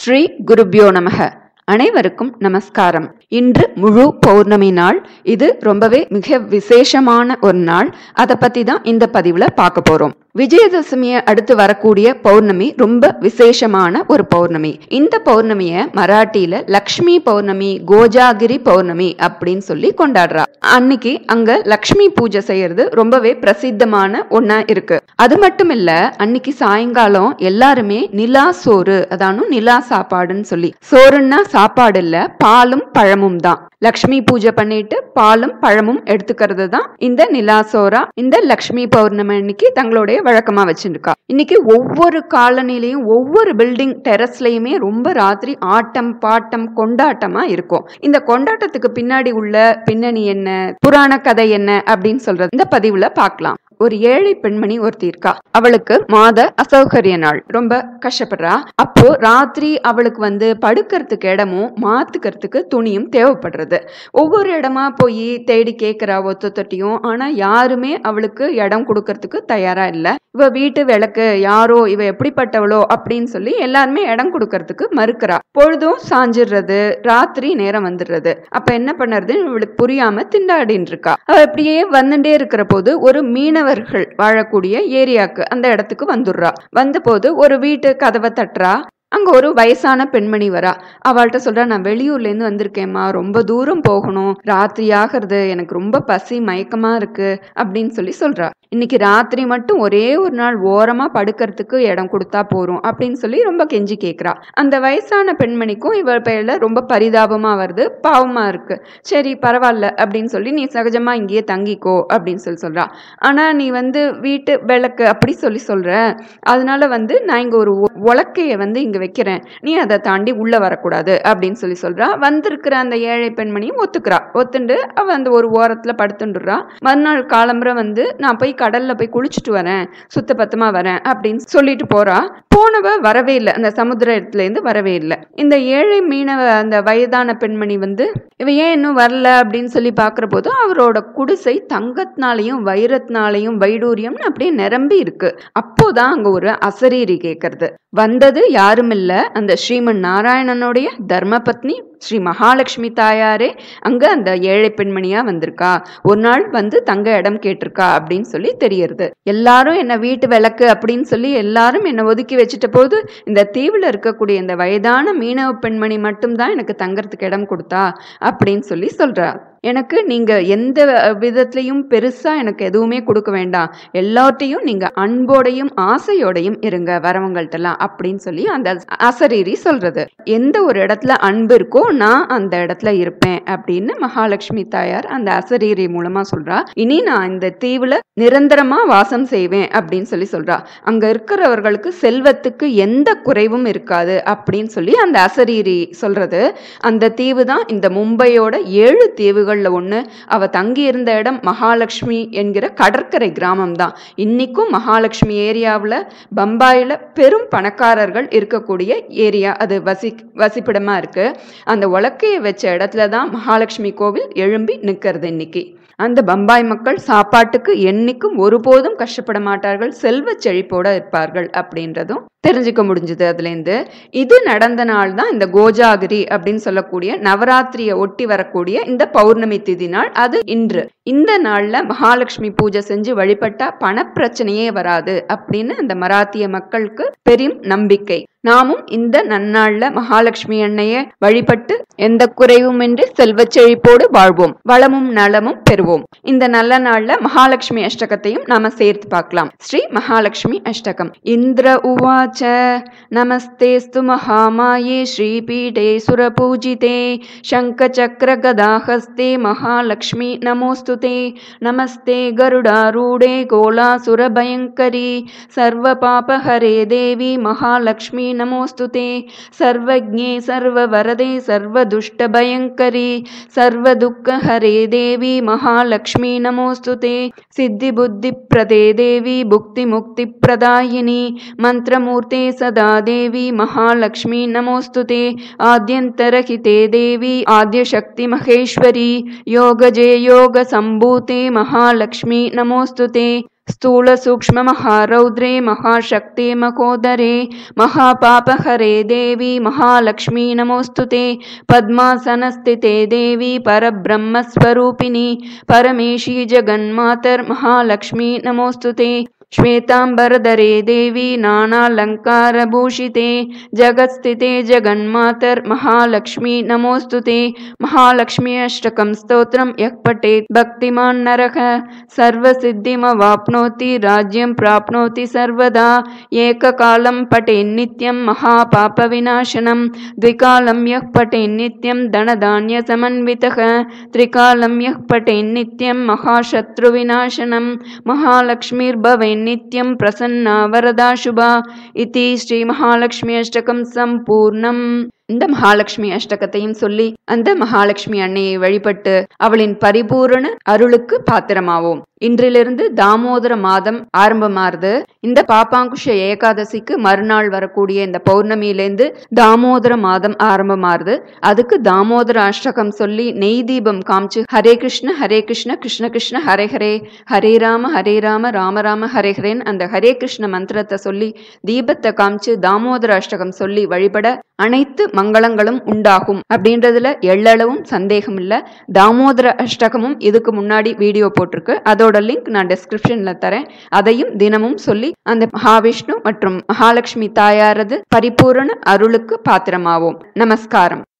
ஸ்ரீ குருப்யோ நமக அனைவருக்கும் நமஸ்காரம் இன்று முழு பௌர்ணமி நாள் இது ரொம்பவே மிக விசேஷமான ஒரு நாள் அதை பத்தி தான் இந்த பதிவுல பார்க்க போறோம் விஜயதசமியை அடுத்து வரக்கூடிய பௌர்ணமி ரொம்ப விசேஷமான ஒரு பௌர்ணமி இந்த பௌர்ணமிய மராட்டியில லக்ஷ்மி பௌர்ணமி கோஜாகிரி பௌர்ணமி அப்படின்னு சொல்லி கொண்டாடுறா அன்னைக்கு அங்க லக்ஷ்மி பூஜை செய்யறது ரொம்பவே பிரசித்தமான ஒண்ணா இருக்கு அது மட்டும் இல்ல அன்னைக்கு சாயங்காலம் எல்லாருமே நிலா சோறு அதானும் நிலா சாப்பாடுன்னு சொல்லி சோறுன்னா சாப்பாடு இல்ல பாலும் பழமும் தான் லக்ஷ்மி பூஜை பண்ணிட்டு பாலும் பழமும் எடுத்துக்கிறது தான் இந்த நிலா சோறா இந்த லக்ஷ்மி பௌர்ணமி அன்னைக்கு தங்களுடைய வழக்கமா வச்சிருக்கா இன்னைக்கு ஒவ்வொரு காலனிலையும் ஒவ்வொரு பில்டிங் டெரஸ்லயுமே ரொம்ப ராத்திரி ஆட்டம் பாட்டம் கொண்டாட்டமா இருக்கும் இந்த கொண்டாட்டத்துக்கு பின்னாடி உள்ள பின்னணி என்ன புராண கதை என்ன அப்படின்னு சொல்றது இந்த பதிவுல பார்க்கலாம் ஒரு ஏழை பெண்மணி ஒருத்தி இருக்கா அவளுக்கு மாத அசௌகரிய நாள் ரொம்ப கஷ்டப்படுறா அப்போ ராத்திரி அவளுக்கு வந்து படுக்கிறதுக்கு இடமும் மாத்துக்கிறதுக்கு துணியும் தேவைப்படுறது ஒவ்வொரு இடமா போய் தேடி கேட்கிறா ஒத்தொத்தட்டியும் ஆனா யாருமே அவளுக்கு இடம் கொடுக்கறதுக்கு தயாரா இல்ல இவ வீட்டு விளக்கு யாரோ இவ எப்படிப்பட்டவளோ அப்படின்னு சொல்லி எல்லாருமே இடம் கொடுக்கறதுக்கு மறுக்கிறா பொழுதும் சாஞ்சிடுறது ராத்திரி நேரம் வந்துடுறது அப்ப என்ன பண்ணுறது இவளுக்கு புரியாம திண்டாடின்னு இருக்கா அவ இப்படியே வந்துட்டே இருக்கிற போது ஒரு மீனவர்கள் வாழக்கூடிய ஏரியாக்கு அந்த இடத்துக்கு வந்துடுறா வந்த போது ஒரு வீட்டு கதவை தட்டுறா அங்க ஒரு வயசான பெண்மணி வரா அவள்கிட்ட சொல்றா நான் வெளியூர்ல இருந்து வந்திருக்கேம்மா ரொம்ப தூரம் போகணும் ராத்திரி ஆகிறது எனக்கு ரொம்ப பசி மயக்கமா இருக்கு அப்படின்னு சொல்லி சொல்றா இன்னைக்கு ராத்திரி மட்டும் ஒரே ஒரு நாள் ஓரமா படுக்கிறதுக்கு இடம் கொடுத்தா போறோம் அப்படின்னு சொல்லி ரொம்ப கெஞ்சி கேக்குறா அந்த வயசான பெண்மணிக்கும் இவள் பெயர்ல ரொம்ப பரிதாபமா வருது பாவமா இருக்கு சரி பரவாயில்ல அப்படின்னு சொல்லி நீ சகஜமா இங்கேயே தங்கிக்கோ அப்படின்னு சொல்லி சொல்றா ஆனா நீ வந்து வீட்டு விளக்கு அப்படி சொல்லி சொல்ற அதனால வந்து நான் இங்க ஒரு ஒ- உலக்கைய வந்து இங்க வைக்கிறேன் நீ அதை தாண்டி உள்ள வரக்கூடாது அப்படின்னு சொல்லி சொல்றா வந்திருக்கிற அந்த ஏழை பெண்மணியும் ஒத்துக்கிறா ஒத்துண்டு அவ அந்த ஒரு ஓரத்துல படுத்துண்டுறா மறுநாள் காலம்புற வந்து நான் போய் கடல்ல போய் குளிச்சுட்டு வரேன் சுத்த பத்தமா வரேன் அப்படின்னு சொல்லிட்டு போறா போனவ வரவே இல்லை அந்த சமுத்திரத்துல இருந்து வரவே இல்லை இந்த ஏழை மீனவ அந்த வயதான பெண்மணி வந்து இவ ஏன் இன்னும் வரல அப்படின்னு சொல்லி பார்க்குற போது அவரோட குடிசை தங்கத்தினாலையும் வைரத்தினாலையும் வைடூரியம்னு அப்படியே நிரம்பி இருக்கு அப்போதான் அங்க ஒரு அசரீரி கேட்கறது வந்தது யாரும் இல்ல அந்த ஸ்ரீமன் நாராயணனுடைய தர்மபத்னி ஸ்ரீ மகாலட்சுமி தாயாரே அங்க அந்த ஏழை பெண்மணியா வந்திருக்கா ஒரு நாள் வந்து தங்க இடம் கேட்டிருக்கா அப்படின்னு சொல்லி தெரியறது எல்லாரும் என்ன வீட்டு விளக்கு அப்படின்னு சொல்லி எல்லாரும் என்ன ஒதுக்கி வச்சுட்ட போது இந்த தீவுல இருக்கக்கூடிய இந்த வயதான மீனவ பெண்மணி மட்டும்தான் எனக்கு தங்கறதுக்கு இடம் கொடுத்தா அப்படின்னு சொல்லி சொல்றா எனக்கு நீங்க எந்த விதத்திலையும் பெருசா எனக்கு எதுவுமே கொடுக்க வேண்டாம் எல்லாத்தையும் நீங்க அன்போடையும் ஆசையோடையும் இருங்க வரவங்கள்ட்டலாம் அப்படின்னு சொல்லி அந்த அசரீரி சொல்றது எந்த ஒரு இடத்துல அன்பு இருக்கோ நான் அந்த இடத்துல இருப்பேன் அப்படின்னு மகாலட்சுமி தாயார் அந்த அசரீரி மூலமா சொல்றா இனி நான் இந்த தீவுல நிரந்தரமா வாசம் செய்வேன் அப்படின்னு சொல்லி சொல்றா அங்க இருக்கிறவர்களுக்கு செல்வத்துக்கு எந்த குறைவும் இருக்காது அப்படின்னு சொல்லி அந்த அசரீரி சொல்றது அந்த தீவு தான் இந்த மும்பையோட ஏழு தீவுகள்ல ஒண்ணு அவ தங்கி இருந்த இடம் மகாலட்சுமி என்கிற கடற்கரை கிராமம் தான் இன்னைக்கும் மகாலட்சுமி ஏரியாவில் பம்பாயில பெரும் பணக்காரர்கள் இருக்கக்கூடிய ஏரியா அது வசி வசிப்பிடமா இருக்கு அந்த உலக்கையை வச்ச இடத்துல தான் மகாலட்சுமி கோவில் எழும்பி நிற்கிறது இன்னைக்கு அந்த பம்பாய் மக்கள் சாப்பாட்டுக்கு என்னைக்கும் ஒருபோதும் கஷ்டப்பட மாட்டார்கள் செல்வ செழிப்போட இருப்பார்கள் அப்படின்றதும் தெரிஞ்சுக்க முடிஞ்சது அதுலேருந்து இது நடந்த நாள் தான் இந்த கோஜாகிரி அப்படின்னு சொல்லக்கூடிய நவராத்திரியை ஒட்டி வரக்கூடிய இந்த பௌர்ணமி திதி நாள் அது இன்று இந்த நாள்ல மகாலட்சுமி பூஜை செஞ்சு வழிபட்டா பணப்பிரச்சனையே வராது அப்படின்னு அந்த மராத்திய மக்களுக்கு பெரும் நம்பிக்கை நாமும் இந்த நன்னாள்ல மகாலட்சுமி அன்னைய வழிபட்டு எந்த குறைவுமின்றி செல்வச் செழிப்போடு வாழ்வோம் வளமும் நலமும் பெறுவோம் இந்த நல்ல நாள்ல மகாலட்சுமி அஷ்டகத்தையும் நாம சேர்த்து பார்க்கலாம் ஸ்ரீ மகாலட்சுமி அஷ்டகம் இந்திர உவாச்ச நமஸ்தேஸ்து மகாமாயே ஸ்ரீபீடே சுரபூஜிதே शङ्खचक्रगदाहस्ते महालक्ष्मी नमोऽस्तु ते नमस्ते गरुडारूढे गोलासुरभयङ्करी सर्वपापहरे देवी महालक्ष्मी नमोऽस्तु ते सर्वज्ञे सर्ववरदे सर्वदुष्टभयङ्करी सर्वदुःखहरे देवी महालक्ष्मी नमोऽस्तु ते सिद्धिबुद्धिप्रदे देवी भुक्तिमुक्तिप्रदायिनी मन्त्रमूर्ते सदा देवी महालक्ष्मी नमोऽस्तु ते आद्यन्तरहिते देवी आद्यशक्ति महेश्वरी योगजे योगसम्भूते महालक्ष्मी नमोऽस्तु ते स्थूलसूक्ष्ममहारौद्रे महाशक्ते महोदरे महापापहरे देवी महालक्ष्मी नमोऽस्तु ते पद्मासनस्थिते देवी परब्रह्मस्वरूपिणी परमेशी जगन्मातर्महालक्ष्मी नमोऽस्तु ते श्वेताम्बरधरे देवी नानालङ्कारभूषिते जगत्स्थिते जगन्मातर्महालक्ष्मी नमोऽस्तु ते महालक्ष्मी अष्टकं स्तोत्रं यः पठेत् भक्तिमान् नरः सर्वसिद्धिमवाप्नोति राज्यं प्राप्नोति सर्वदा एककालं पठेन्नित्यं महापापविनाशनं द्विकालं यः पठेन्नित्यं धनधान्यसमन्वितः त्रिकालं यः पठेन्नित्यं महाशत्रुविनाशनं महालक्ष्मीर्भवेन् நித்யம் பிரசன்னா வரதா சுபா இதி ஸ்ரீ மகாலட்சுமி அஷ்டகம் சம்பூர்ணம் இந்த மகாலட்சுமி அஷ்டகத்தையும் சொல்லி அந்த மகாலட்சுமி அன்னையை வழிபட்டு அவளின் பரிபூரண அருளுக்கு பாத்திரமாவோம் இன்றிலிருந்து தாமோதர மாதம் ஆரம்பமாறுது இந்த பாப்பாங்குஷ ஏகாதசிக்கு மறுநாள் வரக்கூடிய இந்த பௌர்ணமியிலேருந்து தாமோதர மாதம் ஆரம்பமாறுது அதுக்கு தாமோதர அஷ்டகம் சொல்லி நெய் தீபம் காமிச்சு ஹரே கிருஷ்ண ஹரே கிருஷ்ண கிருஷ்ண கிருஷ்ண ஹரே ஹரே ஹரே ராம ஹரே ராம ராம ராம ஹரே ஹரேன் அந்த ஹரே கிருஷ்ண மந்திரத்தை சொல்லி தீபத்தை காமிச்சு தாமோதர அஷ்டகம் சொல்லி வழிபட அனைத்து மங்களங்களும் உண்டாகும் அப்படின்றதுல எள்ளளவும் சந்தேகம் இல்ல தாமோதர அஷ்டகமும் இதுக்கு முன்னாடி வீடியோ போட்டிருக்கு அதோட லிங்க் நான் டிஸ்கிரிப்ஷன்ல தரேன் அதையும் தினமும் சொல்லி அந்த மகாவிஷ்ணு மற்றும் மகாலட்சுமி தாயாரது பரிபூரண அருளுக்கு பாத்திரமாவோம் நமஸ்காரம்